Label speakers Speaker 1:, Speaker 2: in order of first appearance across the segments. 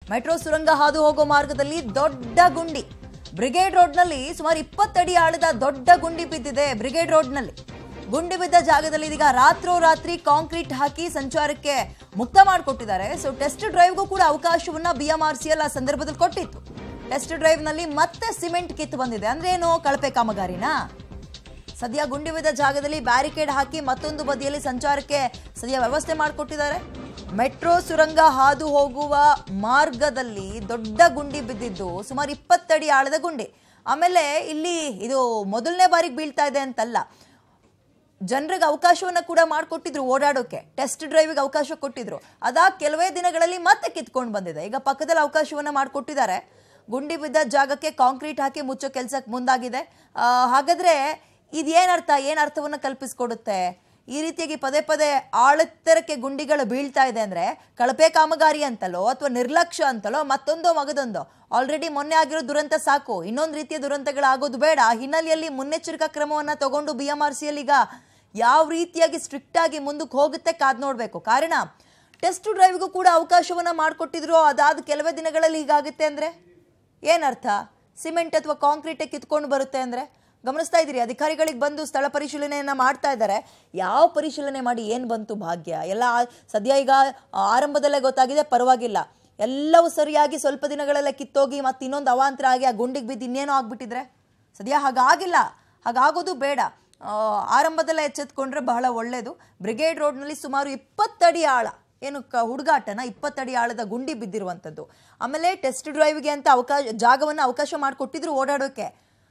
Speaker 1: metro ಸುರಂಗ ಹಾದು ಹೋಗೋ ಮಾರ್ಗದಲ್ಲಿ ದೊಡ್ಡ ಗುಂಡಿ ಬ್ರಿಗೇಡ್ ರೋಡ್ನಲ್ಲಿ ಸುಮಾರು ಇಪ್ಪತ್ತಡಿ ಆಳದ ದೊಡ್ಡ ಗುಂಡಿ ಬಿದ್ದಿದೆ ಬ್ರಿಗೇಡ್ ರೋಡ್ನಲ್ಲಿ ಗುಂಡಿ ಬಿದ್ದ ಜಾಗದಲ್ಲಿ ಇದೀಗ ರಾತ್ರೋರಾತ್ರಿ ಕಾಂಕ್ರೀಟ್ ಹಾಕಿ ಸಂಚಾರಕ್ಕೆ ಮುಕ್ತ ಮಾಡಿಕೊಟ್ಟಿದ್ದಾರೆ ಸೊ ಟೆಸ್ಟ್ ಡ್ರೈವ್ಗೂ ಕೂಡ ಅವಕಾಶವನ್ನ ಬಿಎಂಆರ್ಸಿಎಲ್ ಆ ಸಂದರ್ಭದಲ್ಲಿ ಕೊಟ್ಟಿತ್ತು ಟೆಸ್ಟ್ ಡ್ರೈವ್ನಲ್ಲಿ ಮತ್ತೆ ಸಿಮೆಂಟ್ ಕಿತ್ತು ಬಂದಿದೆ ಅಂದ್ರೆ ಏನು ಕಳಪೆ ಕಾಮಗಾರಿನಾ ಸದ್ಯ ಗುಂಡಿ ಬಿದ್ದ ಜಾಗದಲ್ಲಿ ಬ್ಯಾರಿಕೇಡ್ ಹಾಕಿ ಮತ್ತೊಂದು ಬದಿಯಲ್ಲಿ ಸಂಚಾರಕ್ಕೆ ಸದ್ಯ ವ್ಯವಸ್ಥೆ ಮಾಡಿಕೊಟ್ಟಿದ್ದಾರೆ ಮೆಟ್ರೋ ಸುರಂಗ ಹಾದು ಹೋಗುವ ಮಾರ್ಗದಲ್ಲಿ ದೊಡ್ಡ ಗುಂಡಿ ಬಿದ್ದಿದ್ದು ಸುಮಾರು ಇಪ್ಪತ್ತಡಿ ಆಳದ ಗುಂಡಿ ಆಮೇಲೆ ಇಲ್ಲಿ ಇದು ಮೊದಲನೇ ಬಾರಿಗೆ ಬೀಳ್ತಾ ಇದೆ ಅಂತಲ್ಲ ಜನರಿಗೆ ಅವಕಾಶವನ್ನ ಕೂಡ ಮಾಡಿಕೊಟ್ಟಿದ್ರು ಓಡಾಡೋಕೆ ಟೆಸ್ಟ್ ಡ್ರೈವಿಗೆ ಅವಕಾಶ ಕೊಟ್ಟಿದ್ರು ಅದಾದ ಕೆಲವೇ ದಿನಗಳಲ್ಲಿ ಮತ್ತೆ ಕಿತ್ಕೊಂಡು ಬಂದಿದೆ ಈಗ ಪಕ್ಕದಲ್ಲಿ ಅವಕಾಶವನ್ನ ಮಾಡಿಕೊಟ್ಟಿದ್ದಾರೆ ಗುಂಡಿ ಬಿದ್ದ ಜಾಗಕ್ಕೆ ಕಾಂಕ್ರೀಟ್ ಹಾಕಿ ಮುಚ್ಚೋ ಕೆಲಸಕ್ಕೆ ಮುಂದಾಗಿದೆ ಆ, ಹಾಗಾದ್ರೆ ಇದೇನರ್ಥ ಏನು ಅರ್ಥವನ್ನ ಕಲ್ಪಿಸ್ಕೊಡುತ್ತೆ ಈ ರೀತಿಯಾಗಿ ಪದೇ ಪದೇ ಆಳೆತ್ತರಕ್ಕೆ ಗುಂಡಿಗಳು ಬೀಳ್ತಾ ಇದೆ ಅಂದ್ರೆ ಕಳಪೆ ಕಾಮಗಾರಿ ಅಂತಲೋ ಅಥವಾ ನಿರ್ಲಕ್ಷ್ಯ ಅಂತಲೋ ಮತ್ತೊಂದೋ ಮಗದೊಂದೋ ಆಲ್ರೆಡಿ ಮೊನ್ನೆ ಆಗಿರೋ ದುರಂತ ಸಾಕು ಇನ್ನೊಂದು ರೀತಿಯ ದುರಂತಗಳಾಗೋದು ಬೇಡ ಹಿನ್ನೆಲೆಯಲ್ಲಿ ಮುನ್ನೆಚ್ಚರಿಕಾ ಕ್ರಮವನ್ನ ತಗೊಂಡು ಬಿ ಎಂ ಆರ್ ಸಿಯಲ್ಲಿ ಈಗ ಯಾವ ರೀತಿಯಾಗಿ ಸ್ಟ್ರಿಕ್ಟ್ ಆಗಿ ಮುಂದಕ್ಕೆ ಹೋಗುತ್ತೆ ಕಾದ್ ನೋಡ್ಬೇಕು ಕಾರಣ ಟೆಸ್ಟ್ ಡ್ರೈವ್ಗೂ ಕೂಡ ಅವಕಾಶವನ್ನ ಮಾಡಿಕೊಟ್ಟಿದ್ರು ಅದಾದ ಕೆಲವೇ ದಿನಗಳಲ್ಲಿ ಹೀಗಾಗುತ್ತೆ ಅಂದ್ರೆ ಏನರ್ಥ ಸಿಮೆಂಟ್ ಅಥವಾ ಕಾಂಕ್ರೀಟ್ ಕಿತ್ಕೊಂಡು ಬರುತ್ತೆ ಅಂದ್ರೆ ಗಮನಿಸ್ತಾ ಇದ್ದೀರಿ ಅಧಿಕಾರಿಗಳಿಗೆ ಬಂದು ಸ್ಥಳ ಪರಿಶೀಲನೆಯನ್ನ ಮಾಡ್ತಾ ಇದ್ದಾರೆ ಯಾವ ಪರಿಶೀಲನೆ ಮಾಡಿ ಏನು ಬಂತು ಭಾಗ್ಯ ಎಲ್ಲ ಆ- ಸದ್ಯ ಈಗ ಆರಂಭದಲ್ಲೇ ಗೊತ್ತಾಗಿದೆ ಪರವಾಗಿಲ್ಲ ಎಲ್ಲವೂ ಸರಿಯಾಗಿ ಸ್ವಲ್ಪ ದಿನಗಳೆಲ್ಲ ಕಿತ್ತೋಗಿ ಮತ್ತೆ ಇನ್ನೊಂದು ಅವಾಂತರ ಆಗಿ ಆ ಗುಂಡಿಗೆ ಬಿದ್ದು ಇನ್ನೇನೋ ಆಗ್ಬಿಟ್ಟಿದ್ರೆ ಸದ್ಯ ಹಾಗಾಗಿಲ್ಲ ಹಾಗಾಗೋದು ಬೇಡ ಆ, ಆರಂಭದಲ್ಲೇ ಎಚ್ಚೆತ್ಕೊಂಡ್ರೆ ಬಹಳ ಒಳ್ಳೆಯದು ಬ್ರಿಗೇಡ್ ರೋಡ್ನಲ್ಲಿ ಸುಮಾರು ಇಪ್ಪತ್ತಡಿ ಆಳ ಏನು ಕ ಹುಡುಗಾಟನ ಇಪ್ಪತ್ತಡಿ ಆಳದ ಗುಂಡಿ ಬಿದ್ದಿರುವಂಥದ್ದು ಆಮೇಲೆ ಟೆಸ್ಟ್ ಡ್ರೈವ್ಗೆ ಅಂತ ಅವಕಾಶ ಜಾಗವನ್ನು ಅವಕಾಶ ಮಾಡಿಕೊಟ್ಟಿದ್ರು ಓಡಾಡೋಕೆ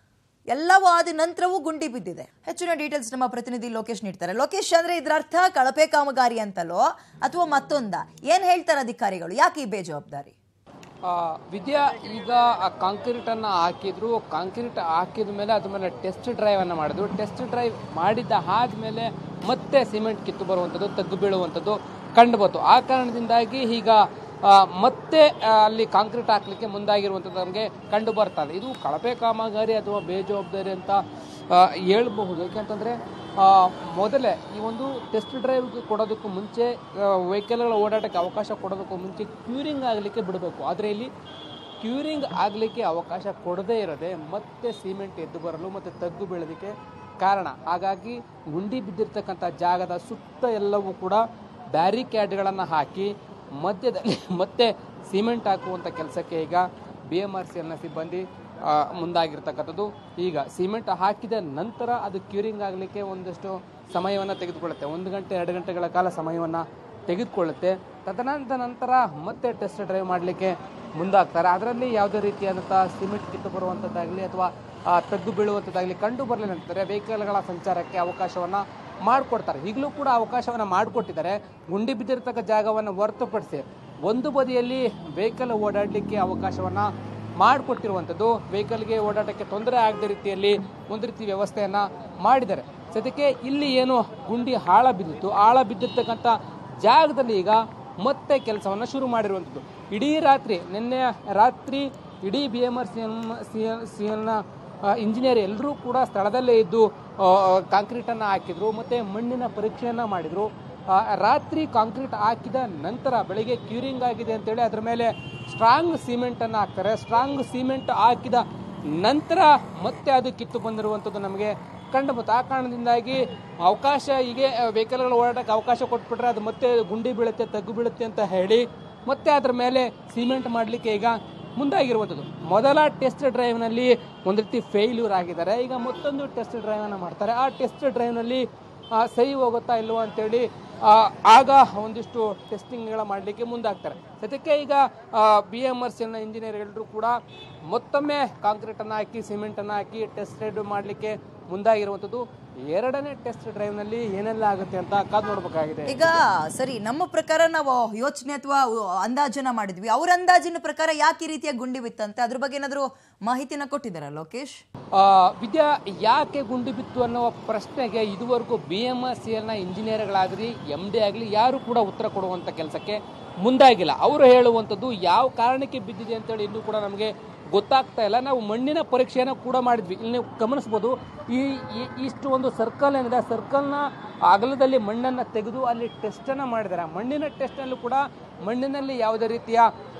Speaker 1: ಎಲ್ಲವೂ ಆದ ನಂತರವೂ ಗುಂಡಿ ಬಿದ್ದಿದೆ ಹೆಚ್ಚಿನ ಡೀಟೇಲ್ಸ್ ನಮ್ಮ ಪ್ರತಿನಿಧಿ ಲೋಕೇಶ್ ನೀಡ್ತಾರೆ ಲೋಕೇಶ್ ಅಂದ್ರೆ ಇದ್ರ ಅರ್ಥ ಕಳಪೆ ಕಾಮಗಾರಿ ಅಂತಲೋ ಅಥವಾ ಮತ್ತೊಂದ ಏನ್ ಹೇಳ್ತಾರೆ ಅಧಿಕಾರಿಗಳು ಯಾಕೆ ಈ ಬೇಜವಾಬ್ದಾರಿ
Speaker 2: ಆ, ವಿದ್ಯಾ ಈಗ ಆ ಕಾಂಕ್ರೀಟ್ ಅನ್ನ ಹಾಕಿದ್ರು ಕಾಂಕ್ರೀಟ್ ಹಾಕಿದ ಮೇಲೆ ಅದ್ರ ಮೇಲೆ ಟೆಸ್ಟ್ ಡ್ರೈವ್ ಅನ್ನ ಮಾಡಿದ್ರು ಟೆಸ್ಟ್ ಡ್ರೈವ್ ಮಾಡಿದ್ದ ಆದ್ಮೇಲೆ ಮತ್ತೆ ಸಿಮೆಂಟ್ ಕಿತ್ತು ಬರುವಂಥದ್ದು ತಗ್ಗು ಬೀಳುವಂಥದ್ದು ಕಂಡು ಬಂತು ಆ ಕಾರಣದಿಂದಾಗಿ ಈಗ ಆ, ಮತ್ತೆ ಆ, ಅಲ್ಲಿ ಕಾಂಕ್ರೀಟ್ ಹಾಕ್ಲಿಕ್ಕೆ ಮುಂದಾಗಿರುವಂಥದ್ದು ನಮಗೆ ಕಂಡು ಬರ್ತಾ ಇದೆ ಇದು ಕಳಪೆ ಕಾಮಗಾರಿ ಅಥವಾ ಬೇಜವಾಬ್ದಾರಿ ಅಂತ ಆ, ಹೇಳ್ಬಹುದು ಯಾಕೆಂತಂದ್ರೆ ಆ, ಮೊದಲೇ ಈ ಒಂದು ಟೆಸ್ಟ್ ಡ್ರೈವ್ ಕೊಡೋದಕ್ಕೂ ಮುಂಚೆ ವೆಹಿಕಲ್ಗಳ ಓಡಾಟಕ್ಕೆ ಅವಕಾಶ ಕೊಡೋದಕ್ಕೂ ಮುಂಚೆ ಕ್ಯೂರಿಂಗ್ ಆಗಲಿಕ್ಕೆ ಬಿಡಬೇಕು ಆದರೆ ಇಲ್ಲಿ ಕ್ಯೂರಿಂಗ್ ಆಗಲಿಕ್ಕೆ ಅವಕಾಶ ಕೊಡದೇ ಇರದೆ ಮತ್ತೆ ಸಿಮೆಂಟ್ ಎದ್ದು ಬರಲು ಮತ್ತು ತಗ್ಗು ಬೀಳೋದಕ್ಕೆ ಕಾರಣ ಹಾಗಾಗಿ ಗುಂಡಿ ಬಿದ್ದಿರ್ತಕ್ಕಂಥ ಜಾಗದ ಸುತ್ತ ಎಲ್ಲವೂ ಕೂಡ ಬ್ಯಾರಿಕ್ಯಾಡ್ಗಳನ್ನು ಹಾಕಿ ಮಧ್ಯದಲ್ಲಿ ಮತ್ತೆ ಸಿಮೆಂಟ್ ಹಾಕುವಂಥ ಕೆಲಸಕ್ಕೆ ಈಗ ಬಿ ಎಮ್ ಆರ್ ಸಿ ಎಲ್ನ ಸಿಬ್ಬಂದಿ ಆ, ಮುಂದಾಗಿರ್ತಕ್ಕಂಥದ್ದು ಈಗ ಸಿಮೆಂಟ್ ಹಾಕಿದ ನಂತರ ಅದು ಕ್ಯೂರಿಂಗ್ ಆಗಲಿಕ್ಕೆ ಒಂದಷ್ಟು ಸಮಯವನ್ನು ತೆಗೆದುಕೊಳ್ಳುತ್ತೆ ಒಂದು ಗಂಟೆ ಎರಡು ಗಂಟೆಗಳ ಕಾಲ ಸಮಯವನ್ನು ತೆಗೆದುಕೊಳ್ಳುತ್ತೆ ತದನಂತರ ನಂತರ ಮತ್ತೆ ಟೆಸ್ಟ್ ಡ್ರೈವ್ ಮಾಡಲಿಕ್ಕೆ ಮುಂದಾಗ್ತಾರೆ ಅದರಲ್ಲಿ ಯಾವುದೇ ರೀತಿಯಾದಂಥ ಸಿಮೆಂಟ್ ಕಿತ್ತು ಬರುವಂಥದ್ದಾಗಲಿ ಅಥವಾ ಆ, ತಗ್ಗು ಬೀಳುವಂಥದ್ದಾಗಲಿ ಕಂಡು ಬರಲಿಲ್ಲ ಅಂತಂದರೆ ವೆಹಿಕಲ್ಗಳ ಸಂಚಾರಕ್ಕೆ ಅವಕಾಶವನ್ನು ಮಾಡಿಕೊಡ್ತಾರೆ ಈಗಲೂ ಕೂಡ ಅವಕಾಶವನ್ನು ಮಾಡಿಕೊಟ್ಟಿದ್ದಾರೆ ಗುಂಡಿ ಬಿದ್ದಿರತಕ್ಕ ಜಾಗವನ್ನು ಹೊರತುಪಡಿಸಿ ಒಂದು ಬದಿಯಲ್ಲಿ ವೆಹಿಕಲ್ ಓಡಾಡಲಿಕ್ಕೆ ಅವಕಾಶವನ್ನು ಮಾಡಿಕೊಟ್ಟಿರುವಂಥದ್ದು ವೆಹಿಕಲ್ಗೆ ಓಡಾಟಕ್ಕೆ ತೊಂದರೆ ಆಗದ ರೀತಿಯಲ್ಲಿ ಒಂದು ರೀತಿ ವ್ಯವಸ್ಥೆಯನ್ನು ಮಾಡಿದ್ದಾರೆ ಸದ್ಯಕ್ಕೆ ಇಲ್ಲಿ ಏನು ಗುಂಡಿ ಆಳ ಬಿದ್ದಿತ್ತು ಆಳ ಬಿದ್ದಿರ್ತಕ್ಕಂಥ ಜಾಗದಲ್ಲಿ ಈಗ ಮತ್ತೆ ಕೆಲಸವನ್ನು ಶುರು ಮಾಡಿರುವಂಥದ್ದು ಇಡೀ ರಾತ್ರಿ ನಿನ್ನೆ ರಾತ್ರಿ ಇಡೀ B M R C M C L C ಎಲ್ನ ಇಂಜಿನಿಯರ್ ಎಲ್ಲರೂ ಕೂಡ ಸ್ಥಳದಲ್ಲೇ ಇದ್ದು ಕಾಂಕ್ರೀಟನ್ನು ಹಾಕಿದ್ರು ಮತ್ತು ಮಣ್ಣಿನ ಪರೀಕ್ಷೆಯನ್ನು ಮಾಡಿದರು ಆ, ರಾತ್ರಿ ಕಾಂಕ್ರೀಟ್ ಹಾಕಿದ ನಂತರ ಬೆಳಿಗ್ಗೆ ಕ್ಯೂರಿಂಗ್ ಆಗಿದೆ ಅಂತೇಳಿ ಅದ್ರ ಮೇಲೆ ಸ್ಟ್ರಾಂಗ್ ಸಿಮೆಂಟನ್ನು ಹಾಕ್ತಾರೆ ಸ್ಟ್ರಾಂಗ್ ಸಿಮೆಂಟ್ ಹಾಕಿದ ನಂತರ ಮತ್ತೆ ಅದು ಕಿತ್ತು ಬಂದಿರುವಂಥದ್ದು ನಮಗೆ ಕಂಡು ಬಂತು ಆ ಕಾರಣದಿಂದಾಗಿ ಅವಕಾಶ ಹೀಗೆ ವೆಹಿಕಲ್ಗಳ ಓಡಾಟಕ್ಕೆ ಅವಕಾಶ ಕೊಟ್ಬಿಟ್ರೆ ಅದು ಮತ್ತೆ ಗುಂಡಿ ಬೀಳುತ್ತೆ ತಗ್ಗು ಬೀಳುತ್ತೆ ಅಂತ ಹೇಳಿ ಮತ್ತೆ ಅದ್ರ ಮೇಲೆ ಸಿಮೆಂಟ್ ಮಾಡಲಿಕ್ಕೆ ಈಗ ಮುಂದಾಗಿರುವಂಥದ್ದು ಮೊದಲ ಟೆಸ್ಟ್ ಡ್ರೈವ್ನಲ್ಲಿ ಒಂದು ರೀತಿ ಫೇಲ್ಯೂರ್ ಆಗಿದ್ದಾರೆ ಈಗ ಮತ್ತೊಂದು ಟೆಸ್ಟ್ ಡ್ರೈವನ್ನು ಮಾಡ್ತಾರೆ ಆ ಟೆಸ್ಟ್ ಡ್ರೈವ್ನಲ್ಲಿ ಆ, ಸಹಿ ಹೋಗುತ್ತಾ ಇಲ್ವೋ ಅಂತೇಳಿ ಆ, ಆಗ ಒಂದಿಷ್ಟು ಟೆಸ್ಟಿಂಗ್ಗಳ ಮಾಡಲಿಕ್ಕೆ ಮುಂದಾಗ್ತಾರೆ ಸದ್ಯಕ್ಕೆ ಈಗ ಬಿ ಎಮ್ ಆರ್ ಸಿ ಎಲ್ನ ಇಂಜಿನಿಯರ್ ಎಲ್ಲರೂ ಕೂಡ ಮತ್ತೊಮ್ಮೆ ಕಾಂಕ್ರೀಟನ್ನು ಹಾಕಿ ಸಿಮೆಂಟನ್ನು ಹಾಕಿ ಟೆಸ್ಟ್ ಡ್ರೈವ್ ಮಾಡಲಿಕ್ಕೆ ಮುಂದಾಗಿರುವಂಥದ್ದು ಎರಡನೇ ಟೆಸ್ಟ್ ಡ್ರೈವ್ನಲ್ಲಿ ಏನೆಲ್ಲ ಆಗುತ್ತೆ ಅಂತ ಕಾದು ನೋಡಬೇಕಾಗಿದೆ
Speaker 1: ಈಗ ಸರಿ ನಮ್ಮ ಪ್ರಕಾರ ನಾವು ಯೋಚನೆ ಅಥವಾ ಅಂದಾಜನ ಮಾಡಿದ್ವಿ ಅವ್ರ ಅಂದಾಜಿನ ಪ್ರಕಾರ ಯಾಕೆ ಈ ರೀತಿಯ ಗುಂಡಿ ಬಿತ್ತಂತೆ ಅದ್ರ ಬಗ್ಗೆ ಏನಾದ್ರು ಮಾಹಿತಿನ ಕೊಟ್ಟಿದ್ದಾರಾ ಲೋಕೇಶ್
Speaker 2: ಆ, ವಿದ್ಯಾ ಯಾಕೆ ಗುಂಡು ಬಿತ್ತು ಅನ್ನೋ ಪ್ರಶ್ನೆಗೆ ಇದುವರೆಗೂ ಬಿ ಎಮ್ ಆರ್ ಸಿ ಎಲ್ನ ಇಂಜಿನಿಯರ್ಗಳಾಗಲಿ ಎಮ್ ಡಿ ಆಗಲಿ ಯಾರು ಕೂಡ ಉತ್ತರ ಕೊಡುವಂಥ ಕೆಲಸಕ್ಕೆ ಮುಂದಾಗಿಲ್ಲ ಅವರು ಹೇಳುವಂಥದ್ದು ಯಾವ ಕಾರಣಕ್ಕೆ ಬಿದ್ದಿದೆ ಅಂತೇಳಿ ಇನ್ನೂ ಕೂಡ ನಮಗೆ ಗೊತ್ತಾಗ್ತಾ ಇಲ್ಲ ನಾವು ಮಣ್ಣಿನ ಪರೀಕ್ಷೆಯನ್ನು ಕೂಡ ಮಾಡಿದ್ವಿ ಇಲ್ಲಿ ನೀವು ಗಮನಿಸ್ಬೋದು ಈ ಈ- ಇಷ್ಟು ಒಂದು ಸರ್ಕಲ್ ಏನಿದೆ ಸರ್ಕಲ್ನ ಅಗಲದಲ್ಲಿ ಮಣ್ಣನ್ನು ತೆಗೆದು ಅಲ್ಲಿ ಟೆಸ್ಟನ್ನು ಮಾಡಿದ್ದಾರೆ ಆ ಮಣ್ಣಿನ ಟೆಸ್ಟ್ನಲ್ಲೂ ಕೂಡ ಮಣ್ಣಿನಲ್ಲಿ ಯಾವುದೇ ರೀತಿಯ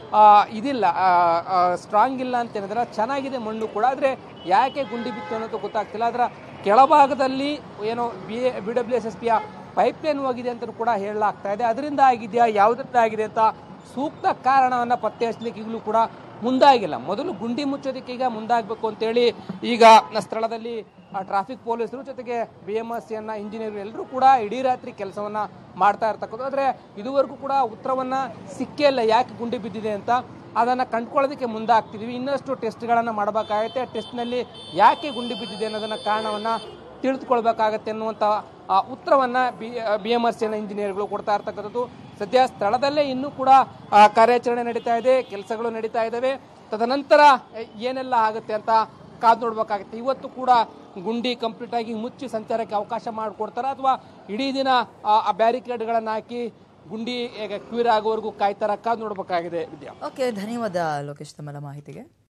Speaker 2: ಆ, ಇದಿಲ್ಲ ಸ್ಟ್ರಾಂಗ್ ಇಲ್ಲ ಅಂತ ಹೇಳಿದ್ರೆ ಚೆನ್ನಾಗಿದೆ ಮಣ್ಣು ಕೂಡ ಆದರೆ ಯಾಕೆ ಗುಂಡಿ ಬಿತ್ತು ಅನ್ನೋದು ಗೊತ್ತಾಗ್ತಿಲ್ಲ ಅದರ ಕೆಳಭಾಗದಲ್ಲಿ ಏನೋ B B W S S ಪಿಯ ಪೈಪ್ಲೈನ್ ಹೋಗಿದೆ ಅಂತ ಕೂಡ ಹೇಳಲಾಗ್ತಾ ಇದೆ ಅದರಿಂದ ಆಗಿದೆಯಾ ಯಾವುದರಿಂದ ಆಗಿದೆ ಅಂತ ಸೂಕ್ತ ಕಾರಣವನ್ನು ಪತ್ತೆ ಹಚ್ಚಲಿಕ್ಕೆ ಈಗಲೂ ಕೂಡ ಮುಂದಾಗಿಲ್ಲ ಮೊದಲು ಗುಂಡಿ ಮುಚ್ಚೋದಕ್ಕೆ ಈಗ ಮುಂದಾಗಬೇಕು ಅಂತೇಳಿ ಈಗ ನ ಸ್ಥಳದಲ್ಲಿ ಟ್ರಾಫಿಕ್ ಪೊಲೀಸರು ಜೊತೆಗೆ ಬಿ ಎಮ್ ಎಸ್ ಸಿಯನ್ನ ಇಂಜಿನಿಯರ್ ಎಲ್ಲರೂ ಕೂಡ ಇಡೀ ರಾತ್ರಿ ಕೆಲಸವನ್ನ ಮಾಡ್ತಾ ಇರ್ತಕ್ಕಂಥದ್ದು ಆದರೆ ಇದುವರೆಗೂ ಕೂಡ ಉತ್ತರವನ್ನ ಸಿಕ್ಕೇ ಇಲ್ಲ ಯಾಕೆ ಗುಂಡಿ ಬಿದ್ದಿದೆ ಅಂತ ಅದನ್ನು ಕಂಡ್ಕೊಳ್ಳೋದಕ್ಕೆ ಮುಂದಾಗ್ತಿದ್ವಿ ಇನ್ನಷ್ಟು ಟೆಸ್ಟ್ಗಳನ್ನು ಮಾಡಬೇಕಾಗತ್ತೆ ಆ ಟೆಸ್ಟ್ನಲ್ಲಿ ಯಾಕೆ ಗುಂಡಿ ಬಿದ್ದಿದೆ ಅನ್ನೋದನ್ನ ಕಾರಣವನ್ನು ತಿಳಿದುಕೊಳ್ಬೇಕಾಗತ್ತೆ ಅನ್ನುವಂಥ ಆ, ಉತ್ತರವನ್ನ ಬಿ ಬಿ ಎಮ್ ಆರ್ ಸಿನ ಇಂಜಿನಿಯರ್ಗಳು ಕೊಡ್ತಾ ಇರ್ತಕ್ಕಂಥದ್ದು ಸದ್ಯ ಸ್ಥಳದಲ್ಲೇ ಇನ್ನೂ ಕೂಡ ಆ, ಕಾರ್ಯಾಚರಣೆ ನಡೀತಾ ಇದೆ ಕೆಲಸಗಳು ನಡೀತಾ ಇದ್ದಾವೆ ತದನಂತರ ಎ, ಏನೆಲ್ಲ ಆಗುತ್ತೆ ಅಂತ ಕಾದು ನೋಡ್ಬೇಕಾಗುತ್ತೆ ಇವತ್ತು ಕೂಡ ಗುಂಡಿ ಕಂಪ್ಲೀಟ್ ಆಗಿ ಮುಚ್ಚಿ ಸಂಚಾರಕ್ಕೆ ಅವಕಾಶ ಮಾಡಿಕೊಡ್ತಾರ ಅಥವಾ ಇಡೀ ದಿನ ಆ- ಆ ಬ್ಯಾರಿಕೇಡ್ಗಳನ್ನು ಹಾಕಿ ಗುಂಡಿ ಕ್ಯೂರ್ ಆಗೋವರೆಗೂ ಕಾಯ್ತಾರ ಕಾದು ನೋಡ್ಬೇಕಾಗಿದೆ ವಿದ್ಯಾ
Speaker 1: ಓಕೆ ಧನ್ಯವಾದ ಲೋಕೇಶ್ ತಮ್ಮೆಲ್ಲ ಮಾಹಿತಿಗೆ